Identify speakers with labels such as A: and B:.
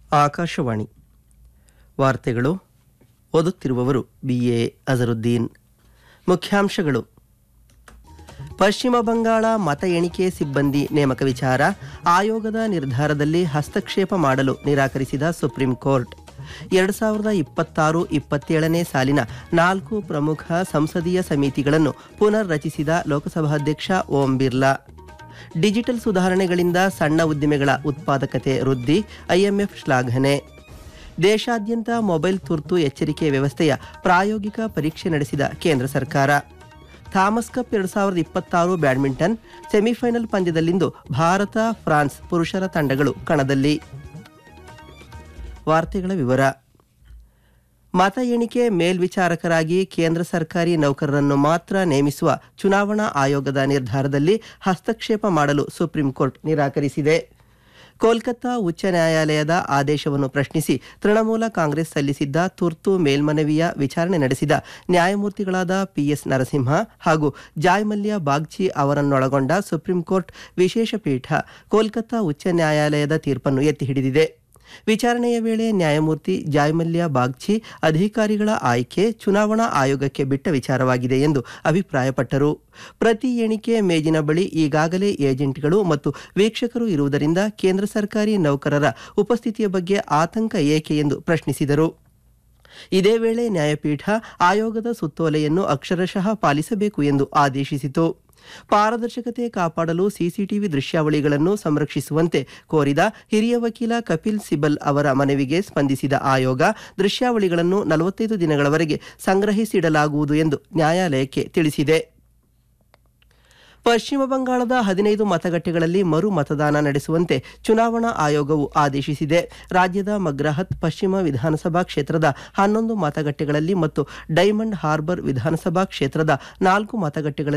A: ಆಕಾಶವಾಣಿ ವಾರ್ತೆಗಳು ಓದುತ್ತಿರುವವರು B A Azharuddin ಮುಖ್ಯಾಂಶಗಳು ಪಶ್ಚಿಮ ಬಂಗಾಳ ಮತ ಎಣಿಕೆ ಸಿಬ್ಬಂದಿ ನೇಮಕ ವಿಚಾರ ಆಯೋಗದ ನಿರ್ಧಾರದಲ್ಲಿ ಹಸ್ತಕ್ಷೇಪ ಮಾಡಲು ನಿರಾಕರಿಸಿದ ಸುಪ್ರೀಂ ಕೋರ್ಟ್ ಎರಡು ಸಾವಿರದ ಇಪ್ಪತ್ತಾರು ಇಪ್ಪತ್ತೇಳನೇ ಸಾಲಿನ ನಾಲ್ಕು ಪ್ರಮುಖ ಸಂಸದೀಯ ಸಮಿತಿಗಳನ್ನು ಪುನರ್ ರಚಿಸಿದ ಲೋಕಸಭಾಧ್ಯಕ್ಷ ಓಂ ಬಿರ್ಲಾ ಡಿಜಿಟಲ್ ಸುಧಾರಣೆಗಳಿಂದ ಸಣ್ಣ ಉದ್ದಿಮೆಗಳ ಉತ್ಪಾದಕತೆ ವೃದ್ಧಿ ಐಎಂಎಫ್ ಶ್ಲಾಘನೆ ದೇಶಾದ್ಯಂತ ಮೊಬೈಲ್ ತುರ್ತು ಎಚ್ಚರಿಕೆ ವ್ಯವಸ್ಥೆಯ ಪ್ರಾಯೋಗಿಕ ಪರೀಕ್ಷೆ ನಡೆಸಿದ ಕೇಂದ್ರ ಸರ್ಕಾರ ಥಾಮಸ್ ಕಪ್ ಎರಡು ಸಾವಿರದ ಇಪ್ಪತ್ತಾರು ಬ್ಯಾಡ್ಮಿಂಟನ್ ಸೆಮಿಫೈನಲ್ ಪಂದ್ಯದಲ್ಲಿಂದು ಭಾರತ ಫ್ರಾನ್ಸ್ ಪುರುಷರ ತಂಡಗಳು ಕಣದಲ್ಲಿ ವಾರ್ತೆಗಳ ವಿವರ ಮತ ಎಣಿಕೆ ಮೇಲ್ವಿಚಾರಕರಾಗಿ ಕೇಂದ್ರ ಸರ್ಕಾರಿ ನೌಕರರನ್ನು ಮಾತ್ರ ನೇಮಿಸುವ ಚುನಾವಣಾ ಆಯೋಗದ ನಿರ್ಧಾರದಲ್ಲಿ ಹಸ್ತಕ್ಷೇಪ ಮಾಡಲು ಸುಪ್ರೀಂ ಕೋರ್ಟ್ ನಿರಾಕರಿಸಿದೆ ಕೋಲ್ಕತ್ತಾ ಉಚ್ಚ ನ್ಯಾಯಾಲಯದ ಆದೇಶವನ್ನು ಪ್ರಶ್ನಿಸಿ ತೃಣಮೂಲ ಕಾಂಗ್ರೆಸ್ ಸಲ್ಲಿಸಿದ್ದ ತುರ್ತು ಮೇಲ್ಮನವಿಯ ವಿಚಾರಣೆ ನಡೆಸಿದ ನ್ಯಾಯಮೂರ್ತಿಗಳಾದ ಪಿಎಸ್ ನರಸಿಂಹ ಹಾಗೂ ಜಾಯ್ ಮಲ್ಯ ಬಾಗ್ಚಿ ಅವರನ್ನೊಳಗೊಂಡ ಸುಪ್ರೀಂ ಕೋರ್ಟ್ ವಿಶೇಷ ಪೀಠ ಕೋಲ್ಕತ್ತಾ ಉಚ್ಚ ನ್ಯಾಯಾಲಯದ ತೀರ್ಪನ್ನು ಎತ್ತಿ ಹಿಡಿದಿದೆ ವಿಚಾರಣೆಯ ವೇಳೆ ನ್ಯಾಯಮೂರ್ತಿ ಜಾಯ್ಮಲ್ಯ ಬಾಗ್ಚಿ ಅಧಿಕಾರಿಗಳ ಆಯ್ಕೆ ಚುನಾವಣಾ ಆಯೋಗಕ್ಕೆ ಬಿಟ್ಟ ವಿಚಾರವಾಗಿದೆ ಎಂದು ಅಭಿಪ್ರಾಯಪಟ್ಟರು ಪ್ರತಿ ಎಣಿಕೆ ಮೇಜಿನ ಬಳಿ ಈಗಾಗಲೇ ಏಜೆಂಟ್ಗಳು ಮತ್ತು ವೀಕ್ಷಕರು ಇರುವುದರಿಂದ ಕೇಂದ್ರ ಸರ್ಕಾರಿ ನೌಕರರ ಉಪಸ್ಥಿತಿಯ ಬಗ್ಗೆ ಆತಂಕ ಏಕೆ ಎಂದು ಪ್ರಶ್ನಿಸಿದರು ಇದೇ ವೇಳೆ ನ್ಯಾಯಪೀಠ ಆಯೋಗದ ಸುತ್ತೋಲೆಯನ್ನು ಅಕ್ಷರಶಃ ಪಾಲಿಸಬೇಕು ಎಂದು ಆದೇಶಿಸಿತು ಪಾರದರ್ಶಕತೆ ಕಾಪಾಡಲು ಸಿಸಿಟಿವಿ ದೃಶ್ಯಾವಳಿಗಳನ್ನು ಸಂರಕ್ಷಿಸುವಂತೆ ಕೋರಿದ ಹಿರಿಯ ವಕೀಲ ಕಪಿಲ್ ಸಿಬಲ್ ಅವರ ಮನವಿಗೆ ಸ್ಪಂದಿಸಿದ ಆಯೋಗ ದೃಶ್ಯಾವಳಿಗಳನ್ನು ನಲವತ್ತೈದು ದಿನಗಳವರೆಗೆ ಸಂಗ್ರಹಿಸಿಡಲಾಗುವುದು ಎಂದು ನ್ಯಾಯಾಲಯಕ್ಕೆ ತಿಳಿಸಿದೆ ಪಶ್ಚಿಮ ಬಂಗಾಳದ ಹದಿನೈದು ಮತಗಟ್ಟೆಗಳಲ್ಲಿ ಮರು ಮತದಾನ ನಡೆಸುವಂತೆ ಚುನಾವಣಾ ಆಯೋಗವು ಆದೇಶಿಸಿದೆ ರಾಜ್ಯದ ಮಗ್ರಹತ್ ಪಶ್ಚಿಮ ವಿಧಾನಸಭಾ ಕ್ಷೇತ್ರದ ಹನ್ನೊಂದು ಮತಗಟ್ಟೆಗಳಲ್ಲಿ ಮತ್ತು ಡೈಮಂಡ್ ಹಾರ್ಬರ್ ವಿಧಾನಸಭಾ ಕ್ಷೇತ್ರದ ನಾಲ್ಕು ಮತಗಟ್ಟೆಗಳಲ್ಲಿ